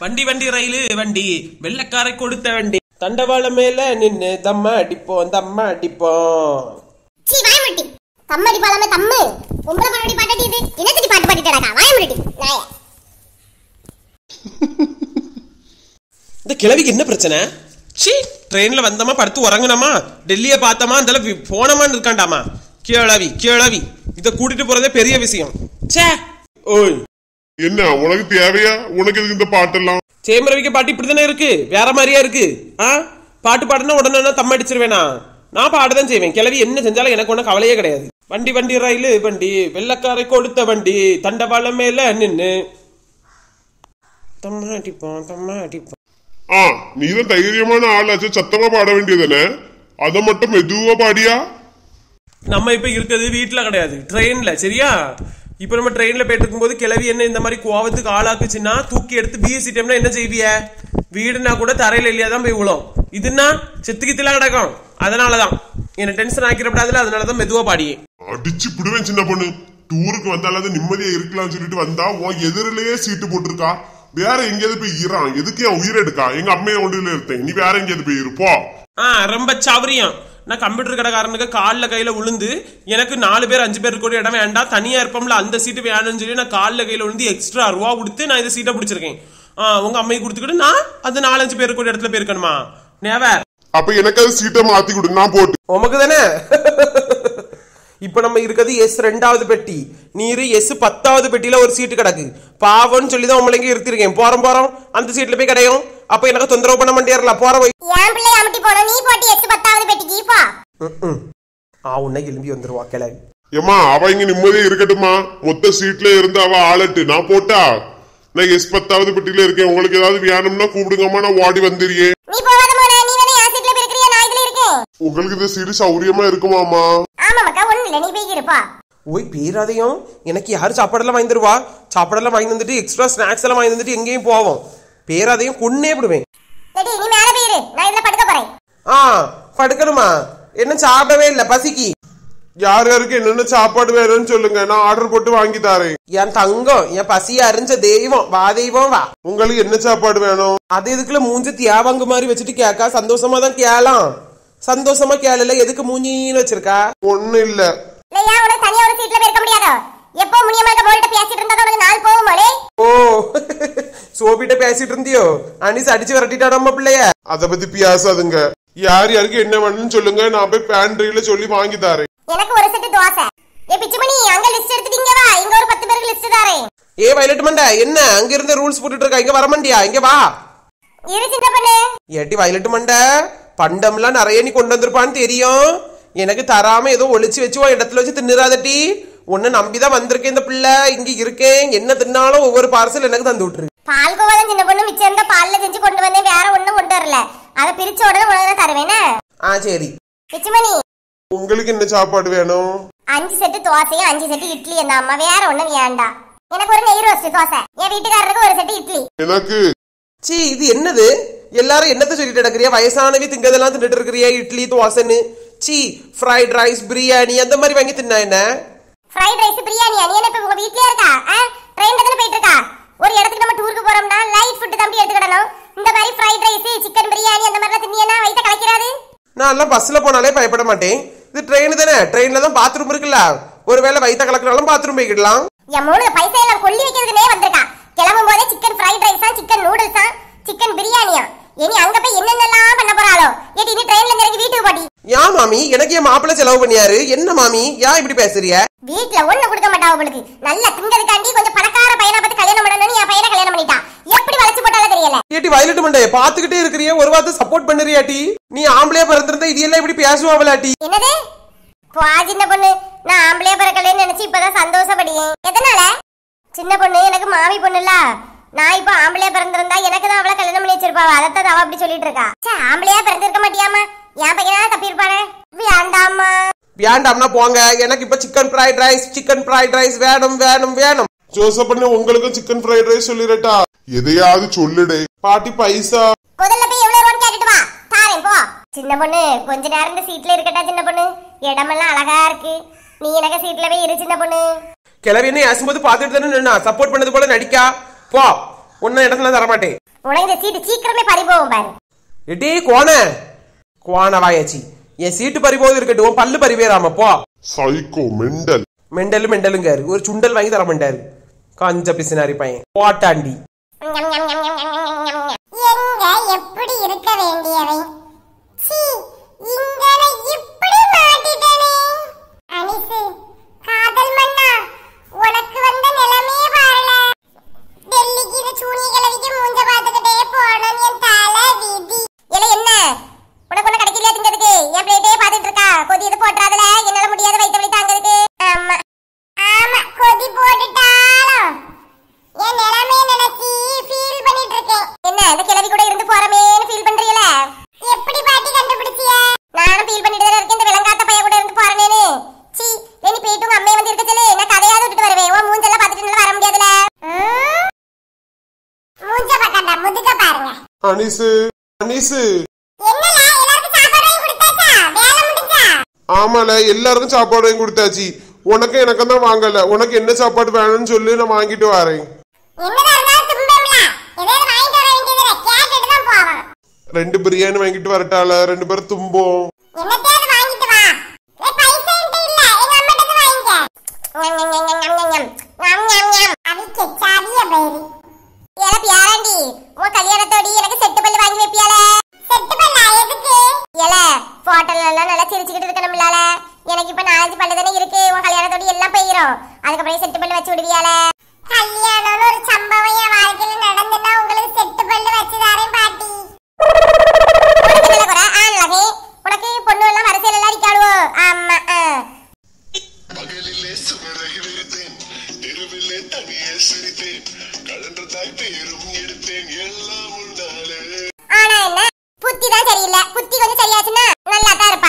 வண்டி வண்டி ரயிலு வண்டி வெள்ளக்காரை கொடுத்த வண்டி தண்டவாளம் மேல நின்னு தம்ம அடிப்போம் தம்ம அடிப்போம் சீ வாயமுட்டி தம்மடி பாலாம தம்மு பொம்பளை மறுபடி பாட்டாட்டி இது என்னத்துக்கு பாட்டு பாடிட்டடா வாயமுட்டி நாய இந்த கிழவிக்கு என்ன பிரச்சனை ச்சீ ட்ரெயின்ல வந்தோமா படுத்து உறங்குனோமா டெல்லியை பார்த்தோமா அந்த போனோமான்னு இருக்காண்டாமா கிழவி கிழவி இதை கூட்டிட்டு போறதே பெரிய விஷயம் ச்சே ஓய் என்ன உனக்கு தேவையா உனக்கு எதுக்கு இந்த பாட்டெல்லாம் சேமரவிக்க பாட்டு இப்படி தானே இருக்கு வேற மாதிரியா இருக்கு ஆ பாட்டு பாடுனா உடனே தம் அடிச்சிருவேனா நான் பாடதான் செய்வேன் கிளவி என்ன செஞ்சாலும் எனக்கு ஒன்றும் கவலையே கிடையாது வண்டி வண்டி ரயிலு வண்டி வெள்ளக்காரை கொடுத்த வண்டி தண்டவாளம் மேல நின்னு தம்மா அடிப்போம் தம்மா அடிப்போம் ஆ நீதான் தைரியமான ஆளாச்சு சத்தமா பாட வேண்டியதுதானே அதை மட்டும் மெதுவா பாடியா நம்ம இப்ப இருக்கிறது வீட்ல கிடையாது ட்ரெயின்ல சரியா இப்ப நம்ம ட்ரெயின்ல போயிட்டு இருக்கும்போது கிளவி என்ன இந்த மாதிரி கோவத்துக்கு ஆளாக்குச்சுன்னா தூக்கி எடுத்து பிஎஸ்சி டைம்ல என்ன செய்விய வீடுனா கூட தரையில இல்லையா தான் போய் விழும் இதுன்னா செத்துக்கித்துலாம் கிடக்கும் அதனாலதான் என்ன டென்ஷன் ஆக்கிடப்படாதுல அதனாலதான் மெதுவா பாடியே அடிச்சு பிடுவேன் சின்ன பொண்ணு டூருக்கு வந்தாலாவது நிம்மதியா இருக்கலாம்னு சொல்லிட்டு வந்தா உன் எதிரிலேயே சீட்டு போட்டிருக்கா வேற எங்கேயாவது போய் இறான் எதுக்கு என் உயிர் எடுக்கா எங்க அம்மையை ஒன்றில இருந்தேன் நீ வேற எங்கேயாவது போய் இருப்போ ஆ ரொம்ப சவரியம் நான் கம்ப்யூட்டர் கடைக்காரனுக்கு காலில் கையில விழுந்து எனக்கு நாலு பேர் அஞ்சு பேர் கூட இடம் வேண்டாம் தனியா இருப்போம்ல அந்த சீட்டு வேணும்னு சொல்லி நான் காலில் கையில விழுந்து எக்ஸ்ட்ரா ரூபா கொடுத்து நான் இந்த சீட்டை பிடிச்சிருக்கேன் ஆ உங்க அம்மையை கொடுத்துக்கிட்டு நான் அந்த நாலஞ்சு பேர் கூட இடத்துல போயிருக்கணுமா நேவர் அப்ப எனக்கு அது சீட்டை மாத்தி கொடு நான் போட்டு உமக்கு தானே இப்ப நம்ம இருக்கிறது எஸ் ரெண்டாவது பெட்டி நீரு எஸ் பத்தாவது பெட்டியில ஒரு சீட்டு கிடக்கு பாவம்னு சொல்லி தான் உங்களை இங்க இருத்திருக்கேன் போறோம் போறோம் அந்த சீட்ல போய் கிடையும் அப்ப எனக்கு தொந்தரவு பண்ண மாட்டேறல போற போய் என் பிள்ளை அமுட்டி போனோம் நீ போட்டு எட்டு பத்தாவது பெட்டிக்கு போ ஆ உன்னை எழும்பி வந்துருவா கிளவி ஏமா அவ இங்க நிம்மதியா இருக்கட்டுமா மொத்த சீட்ல இருந்து அவ ஆளட்டு நான் போட்டா நான் எஸ் பத்தாவது பெட்டியில இருக்கேன் உங்களுக்கு ஏதாவது வேணும்னா கூப்பிடுங்கம்மா நான் ஓடி வந்துறியே நீ போகாத மோனே நீ வேணா என் சீட்ல போயிருக்கிறியா நான் இதுல இருக்கேன் உங்களுக்கு இந்த சீடு சௌரியமா இருக்குமாமா ஆமா மக்கா ஒண்ணு இல்ல நீ போய் இருப்பா ஓய் பேராதையும் எனக்கு யாரும் சாப்பாடெல்லாம் வாங்கி தருவா சாப்பாடெல்லாம் வாங்கி வந்துட்டு எக்ஸ்ட்ரா ஸ்நாக்ஸ் எல்லாம் வாங்கி வந்துட்டு எங்கேயும் போவோம் பேராதையும் கொன்னே விடுவேன் டேடி நீ மேல போயிரு நான் இதுல படுக்க போறேன் ஆ படுக்கணுமா என்ன சாப்பிடவே இல்லை பசிக்கு யார் யாருக்கு என்னென்ன சாப்பாடு வேணும்னு சொல்லுங்க நான் ஆர்டர் போட்டு வாங்கி தரேன் என் தங்கம் என் பசிய அறிஞ்ச தெய்வம் வா தெய்வம் வா உங்களுக்கு என்ன சாப்பாடு வேணும் அது எதுக்குள்ள மூஞ்சி தியாவாங்கு மாதிரி வச்சுட்டு கேக்கா சந்தோஷமா தான் கேளாம் சந்தோஷமா கேளல எதுக்கு மூஞ்சின்னு வச்சிருக்கா ஒண்ணு இல்ல இல்லையா உனக்கு தனியா ஒரு சீட்ல போயிருக்க முடியாதோ எப்போ முனியமாக போல்ட்ட பேசிட்டு இருந்தா உனக்கு நாள் போகும் மோனே ஓ சோபிட்ட பேசிட்டு இருந்தியோ அனிஸ் அடிச்சு விரட்டிட்டா நம்ம பிள்ளைய அத பத்தி பேசாதுங்க யார் யாருக்கு என்ன வேணும்னு சொல்லுங்க நான் போய் பேண்ட்ரியில சொல்லி வாங்கி தரேன் எனக்கு ஒரு செட்டு தோசை ஏ பிச்சுமணி அங்க லிஸ்ட் எடுத்துட்டீங்க வா இங்க ஒரு பத்து பேருக்கு லிஸ்ட் தாரேன் ஏ வயலட் மண்டா என்ன அங்க இருந்து ரூல்ஸ் போட்டுட்டு இருக்கா இங்க வர மாட்டியா இங்க வா இரு சின்ன பண்ணு ஏட்டி வயலட் மண்டை பண்டம்லாம் நிறைய நீ கொண்டு வந்திருப்பான்னு தெரியும் எனக்கு தராம ஏதோ ஒளிச்சு வச்சு உன் இடத்துல வச்சு தின்னுறாதட்டி உன்னை நம்பிதான் வந்திருக்கேன் இந்த பிள்ளை இங்க இருக்கேன் என்ன தின்னாலும் ஒவ்வொரு பார்சல் எனக்கு தந்து விட்டுரு பால் கோவா தான் சின்ன பொண்ணு மிச்சம் இருந்தா பால்ல செஞ்சு கொண்டு வந்தேன் வேற ஒண்ணும் கொண்டு வரல அதை பிரிச்ச உடனே உனக்கு தான் தருவேனே ஆ சரி பிச்சுமணி உங்களுக்கு என்ன சாப்பாடு வேணும் அஞ்சு செட்டு தோசையும் அஞ்சு செட்டு இட்லி அந்த அம்மா வேற ஒண்ணும் வேண்டாம் எனக்கு ஒரு நெய் ரோஸ்ட் தோசை என் வீட்டுக்காரருக்கு ஒரு செட்டு இட்லி எனக்கு சீ இது என்னது எல்லாரும் என்னத்த சொல்லிட்டு கிடக்குறியா வயசானவி திங்கதெல்லாம் தின்னுட்டு இருக்கிறியா இட்லி தோசைன்னு சீ ஃப்ரைட் ரைஸ் பிரியாணி அந்த மாதிரி வாங்கி தின்னா என்ன ஃப்ரைட் ரைஸ் பிரியாணி நீ என்ன இப்ப உங்க வீட்லயே இருக்கா ட்ரெயின்ல தானே போயிட்டு இருக்கா ஒரு இடத்துக்கு நம்ம டூருக்கு போறோம்னா லைட் ஃபுட் தம்பி எடுத்துக்கிடணும் இந்த மாதிரி ஃப்ரைட் ரைஸ் சிக்கன் பிரியாணி அந்த மாதிரிலாம் தின்னியனா வயித்த கலக்கிறாது நான் எல்லாம் பஸ்ல போனாலே பயப்பட மாட்டேன் இது ட்ரெயின் தானே ட்ரெயின்ல தான் பாத்ரூம் இருக்குல்ல ஒருவேளை வயித்த கலக்கினாலும் பாத்ரூம் போய்க்கிடலாம் என் மூணு பைசா எல்லாம் கொல்லி வைக்கிறதுனே வந்திருக்கா கிளம்பும் போதே சிக்கன் ஃப்ரைட் ரைஸா சிக்கன் நூடுல்ஸா சிக்கன் பிரியாணியா இனி அங்க போய் என்னென்னலாம் பண்ண போறாளோ ஏடி நீ ட்ரெயின்ல இறங்கி வீட்டுக்கு போடி ஏன் மாமி எனக்கு என் மாப்பிள்ளை செலவு பண்ணியாரு என்ன மாமி ஏன் இப்படி பேசுறிய வீட்ல ஒண்ணு கொடுக்க மாட்டா அவளுக்கு நல்ல திங்கிறதுக்காண்டி கொஞ்சம் பணக்கார பையனை பார்த்து கல்யாணம் பண்ணணும்னு என் பையனை கல்யாணம் பண்ணிட்டா எப்படி வளைச்சு போட்டாலும் தெரியல ஏட்டி வயலட் மண்டே பாத்துக்கிட்டே இருக்கிறிய ஒரு வார்த்தை சப்போர்ட் பண்ணுறியாட்டி நீ ஆம்பளையா பிறந்திருந்தா இது எல்லாம் இப்படி பேசுவாங்களாட்டி என்னது போ சின்ன பொண்ணு நான் ஆம்பளையா பிறக்கலன்னு நினைச்சு இப்பதான் சந்தோஷப்படியேன் எதனால சின்ன பொண்ணு எனக்கு மாமி பொண்ணுல நான் இப்ப ஆம்பளையா பிறந்திருந்தா எனக்கு தான் அவளை கல்யாணம் பண்ணி வச்சிருப்பாவ அதைத்தான் அவ அப்படி சொல்லிட்டு இருக்கா ச்சே ஆம்பளையா பிறந்திருக்க மாட்டியாமா என் பையனா தப்பியிருப்பானே வேண்டாமா வேண்டாம்னா போங்க எனக்கு இப்ப chicken fried rice chicken fried rice வேணும் வேணும் வேணும் ஜோசப் பண்ண உங்களுக்கும் சிக்கன் ஃப்ரைட் ரைஸ் சொல்லிடட்டா எதையாவது சொல்லுடே பாட்டி பைசா முதல்ல போய் எவ்வளவு ரூபான்னு கேட்டுட்டு வா தாரேன் போ சின்ன பொண்ணு கொஞ்ச நேரம் இந்த சீட்ல இருக்கட்டா சின்ன பொண்ணு இடமெல்லாம் அழகா இருக்கு நீ எனக்கு சீட்ல போய் இரு சின்ன பொண்ணு கிளவி என்ன ஏசும்போது பாத்துட்டு தானே நின்னா சப்போர்ட் பண்ணது போல நடிக்கா போ உன்ன இடத்துல தர மாட்டேன் உனக்கு இந்த சீட்டு சீக்கிரமே பறி போகும் பாரு எட்டி கோண கோண வாயாச்சி என் சீட்டு பறி போது இருக்கட்டும் உன் பல்லு பறி போயிடாம போ சைக்கோ மெண்டல் மெண்டலு மெண்டலுங்காரு ஒரு சுண்டல் வாங்கி தர மாட்டாரு கஞ்ச பிசினாரி பையன் போட்டாண்டி எங்க எப்படி இருக்க வேண்டியவை சீ இங்கன இப்படி மாட்டிட்டனே அனிசு காதல் மன்னா உனக்கு வந்த நிலைமே பாருல டெல்லிக்கு இந்த சூனிய கிழவிக்கு மூஞ்ச பார்த்துக்கிட்டே போனோம் என் தலை விதி இல்ல என்ன உனக்கு ஒண்ணு கிடைக்கலையா திங்கிறதுக்கு என் பிளேட்டே பார்த்துட்டு இருக்கா கொதி இது போட்டுறாதுல என்னால முடியாத வயிற்று வலி தாங்கிறதுக்கு ஆமா ஆமா கொதி போட்டுட்டாலும் என் நிலைமைய நினைச்சு ஃபீல் பண்ணிட்டு இருக்கேன் என்ன இந்த கிழவி கூட இருந்து போறமேன்னு ஃபீல் பண்றீல எப்படி பாட்டி கண்டுபிடிச்சிய நானும் ஃபீல் பண்ணிட்டு தான் இருக்கேன் இந்த விலங்காத்த பைய கூட இருந்து போறமேன்னு சீ நீ போயிட்டு உங்க அம்மையை வந்து இருக்க சொல்லு நான் கதையாவது விட்டுட்டு வருவேன் உன் மூஞ்செல்லாம் பார்த்துட்டு என்னால வர முடியாதுல மூஞ்ச பார்க்கண்டா முதுக பாருங்க அனிசு அனிசு என்னல எல்லாருக்கும் சாப்பாடு வாங்கி கொடுத்தாச்சா வேலை முடிஞ்சா ஆமால எல்லாருக்கும் சாப்பாடு வாங்கி கொடுத்தாச்சு உனக்கு எனக்கு தான் வாங்கல உனக்கு என்ன சாப்பாடு வேணும்னு சொல்லி நான் வாங்கிட்டு வரேன் என்னதா இருந்தாலும் தும்பம்ல ஏதாவது வாங்கிட்டு வர வேண்டியதுல கேட்டுட்டு தான் போவோம் ரெண்டு பிரியாணி வாங்கிட்டு வரட்டால ரெண்டு பேரும் தும்போம் என்னத்தையாவது வாங்கிட்டு வா ஏய், பைசா என்கிட்ட இல்ல எங்க அம்மாட்ட வாங்கிக்க ஞம், ஞம், ஞம், ஞம், ஞம், ஞம். ஞம், ஞம், ஞம். அவிக்க சாவிய பயிரு ஏல பியாராண்டி உன் கல்யாணத்தோடி எனக்கு செட்டு பல்லு வாங்கி வைப்பியால செட்டு பல்லா எதுக்கு ஏல போட்டோல எல்லாம் நல்லா சிரிச்சுக்கிட்டு இருக்கணும்லால எனக்கு இப்ப நாலஞ்சு பல்லு தானே இருக்கு உன் கல்யாணத்தோடி எல்லாம் போயிரும் அதுக்கப்புறம் செட்டு பல்லு வச்சு விடுவியால கல்யாணம்னு ஒரு சம்பவம் என் வாழ்க்கையில நடந்துன்னா உங்களுக்கு செட்டு பல்லு வச்சு தரேன் பாட்டி உனக்கு நல்ல குறை ஆண்லகே உனக்கு பொண்ணு எல்லாம் வரிசையில எல்லாம் அடிக்காடுவோ ஆமா ஆ. பகலிலே சுவரை வெறுத்தேன் தெருவிலே தனியே சிரித்தேன் கலன்றதாய் பேரும் எடுத்தேன் எல்லாம் உண்டாலே ஆனா என்ன புத்தி தான் சரியில்லை புத்தி கொஞ்சம் சரியாச்சுன்னா நல்லா தான் இருப்பா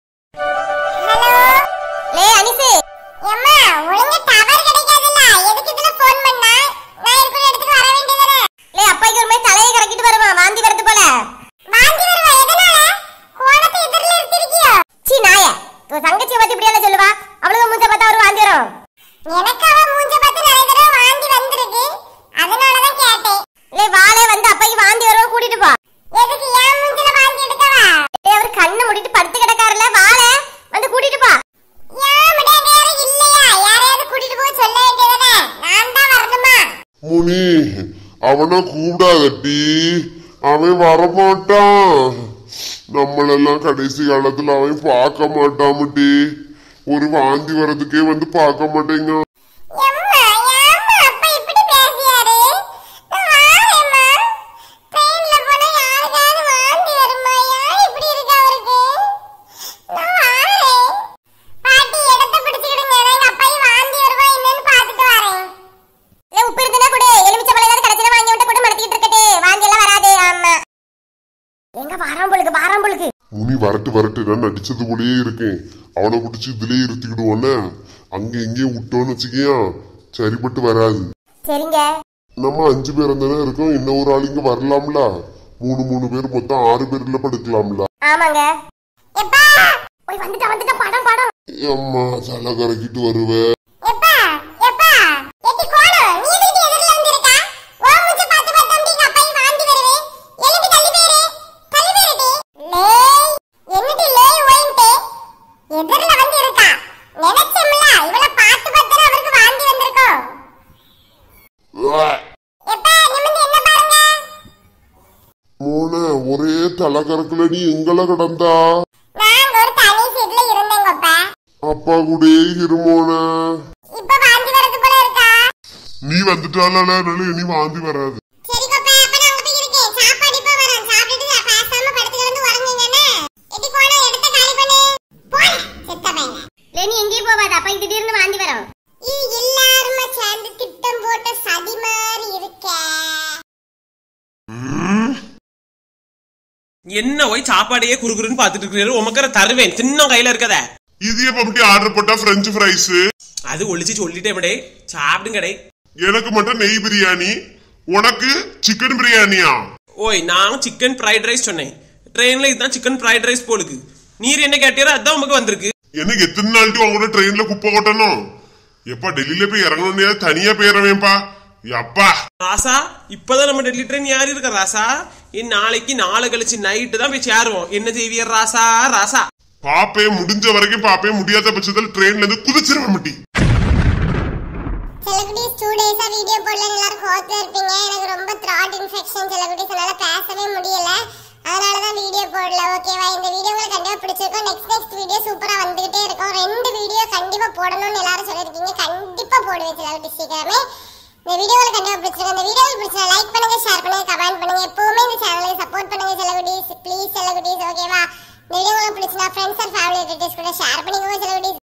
ஹலோ லே அனிசு அம்மா ஒழுங்கா டவர் கிடைக்காதுல்ல எதுக்கு இதுல ஃபோன் பண்ணா நான் இருக்கிற இடத்துக்கு வர வேண்டியதானே லே அப்பாய்க்கு ஒரு மாதிரி தலையை கறக்கிட்டு வருமா வாந்தி வரது போல வாந்தி வருவா எதனால கோணத்தை எதிரில எடுத்திருக்கியோ சீ நாய உன் தங்கச்சியை பத்தி இப்படி எல்லாம் சொல்லுவா அவளுக்கு மூஞ்ச பார்த்தா ஒரு வாந்தி வரும் எனக்கு அவ மூஞ்ச பார்த்து நிறைய தடவை வாந்தி வந்திருக்கு அதனால தான் கேட்டேன் லே வாளே வந்து அப்பைக்கு வாந்தி வரும் கூட்டிட்டு போ எதுக்கு ஏன் மூஞ்சில வாந்தி எடுக்கவா ஏய் அவர் கண்ணை மூடிட்டு படுத்து கிடக்காருல வாளே வந்து கூட்டிட்டு போ ஏன் விட வேற இல்லையா யாரையாவது கூட்டிட்டு போக சொல்ல வேண்டியதுதானே நான் தான் வரணுமா முனி அவனை கூப்பிடாதட்டி அவன் வரமாட்டான் நம்மளெல்லாம் கடைசி காலத்துல அவன் பார்க்க மாட்டாமட்டி ஒரு வாந்தி வர்றதுக்கே வந்து பார்க்க மாட்டேங்க எம்மா ஏம்மா அப்பா இப்படி பேசியாரு நான் வாரேம்மா ட்ரெயின்ல போனா யாருக்காவது வாந்தி வருமா ஏன் இப்படி இருக்கு அவருக்கு நான் வாரேன் பாட்டி இடத்த பிடிச்சுக்கிடுங்க நான் எங்க அப்பாயும் வாந்தி வருவா என்னன்னு பார்த்துட்டு வரேன் இல்ல உப்பு இருக்குன்னா கூட எலுமிச்சை பழம் ஏதாவது கடைசியில வாங்கி விட்டு கூட மடத்திட்டு இருக்கட்டே வாந்தி எல்லாம் வராது ஆமா எங்க வாராம்புளுக்கு வாராம்புளுக்கு முனி வரட்டு வரட்டு நான் நடிச்சது போலயே இருக்கேன் அவனை பிடிச்சி இதுலயே இருத்திக்கிடுவோன்னு அங்க எங்கேயும் விட்டோன்னு வச்சுக்கியா சரிப்பட்டு வராது சரிங்க நம்ம அஞ்சு பேர் தானே இருக்கோம் இன்னும் ஒரு ஆள் இங்க வரலாம்ல மூணு மூணு பேர் மொத்தம் ஆறு பேர்ல படுக்கலாம்ல ஆமாங்க எப்பா போய் வந்துட்டா வந்துட்டா படம் படம் அம்மா தலை கறக்கிட்டு வருவே எப்பா எப்பா எட்டி கோணு நீ எதுக்கு எதிரில வந்து இருக்கா ஓ மூஞ்ச பார்த்து பார்த்து உங்க அப்பாயி வாந்தி வருவே எழுப்பி தள்ளி பேரு தள்ளி பேருடி லேய் என்னடி லேய் ஓயின்ட்டு எதிரில வந்து இருக்கா நினைச்சோம்ல இவள பார்த்து பார்த்து அவருக்கு வாந்தி வந்திருக்கும் எப்பா நிமிந்து என்ன பாருங்க மூணு ஒரே தலை கறக்கல நீ எங்கள கிடந்தா நாங்க ஒரு தனி சீட்ல இருந்தேங்கப்பா அப்பா கூடயே இருமோன இப்ப வாந்தி வரது போல இருக்கா நீ வந்துட்டால இனி வாந்தி வராது சரி கோப்பா அப்ப நான் அங்க போய் இருக்கேன் சாப்பாடு இப்ப வரேன் சாப்பிட்டுட்டு பேசாம படுத்து கிடந்து உறங்குங்கன்னு எடி போனா இடத்த காலி பண்ணு போய் செத்த பையன் லெனி எங்கேயும் போவாத அப்ப திடீர்னு வாந்தி வரும் எல்லாருமே சேர்ந்து திட்டம் போட்ட சதி மாதிரி இருக்கே என்ன போய் சாப்பாடையே குறுகுறுன்னு பாத்துட்டு இருக்கிறீரு உமக்கிற தருவேன் சின்ன கையில இருக்கத இது எப்ப அப்படி ஆர்டர் போட்டா பிரெஞ்சு ஃப்ரைஸ் அது ஒளிச்சு சொல்லிட்டே விடே சாப்பிடுங்கடே எனக்கு மட்டும் நெய் பிரியாணி உனக்கு சிக்கன் பிரியாணியா ஓய் நான் சிக்கன் ஃப்ரைட் ரைஸ் சொன்னேன் ட்ரெயின்ல இதுதான் சிக்கன் ஃப்ரைட் ரைஸ் போலுக்கு நீர் என்ன கேட்டீரோ அதான் உமக்கு வந்திருக்கு எனக்கு எத்தனை நாள்ட்டு உங்களோட ட்ரெயின்ல குப்பை கொட்டணும் எப்பா டெல்லியில போய் இறங்கணும் தனியா போயிடவேன்பா அப்பா ராசா இப்பதான் நம்ம டெல்லி ட்ரெயின் யார் இருக்கா ராசா இன் நாளைக்கு நாளை கழிச்சு நைட்டு தான் போய் சேருவோம் என்ன செய்வியர் ராசா ராசா பாப்பே முடிஞ்ச வரைக்கும் பாப்பே முடியாத பட்சத்தில் ட்ரெயின்ல இருந்து குதிச்சிருவேன் மட்டி செலிபிரிட்டிஸ் டூ டேஸா வீடியோ போடல எல்லாரும் கோவத்துல இருப்பீங்க எனக்கு ரொம்ப த்ராட் இன்ஃபெக்ஷன் செலிபிரிட்டிஸ் என்னால பேசவே முடியல அதனால தான் வீடியோ போடல ஓகேவா இந்த வீடியோ உங்களுக்கு கண்டிப்பா பிடிச்சிருக்கும் நெக்ஸ்ட் நெக்ஸ்ட் வீடியோ சூப்பரா வந்துகிட்டே இருக்கும் ரெண்டு வீடியோ கண்டிப்பா போடணும்னு எல்லாரும் சொல்லிருக்கீங்க கண்டிப்பா போடுவேன் செலிபிரிட்டிஸ் சீக்கிரமே இந்த வீடியோ உங்களுக்கு கண்டிப்பா பிடிச்சிருக்கும் இந்த வீடியோ பிடிச்சா லைக் பண்ணுங்க ஷேர் பண்ணுங்க கமெண்ட் பண்ணுங்க எப்பவுமே இந்த சேனலை சப்போர்ட் பண்ணுங்க செலிபிரிட்டிஸ் ப்ளீஸ் செலிபிரிட்டிஸ் ஓகேவா இந்த வீடியோ உங்களுக்கு பிடிச்சினா ஃப்ரெண்ட்ஸ் அண்ட் ஃபேமிலி ரிலேட்டிவ்ஸ் கூட ஷேர் பண்ணிக்கோங்க செலிபிரிட்டிஸ்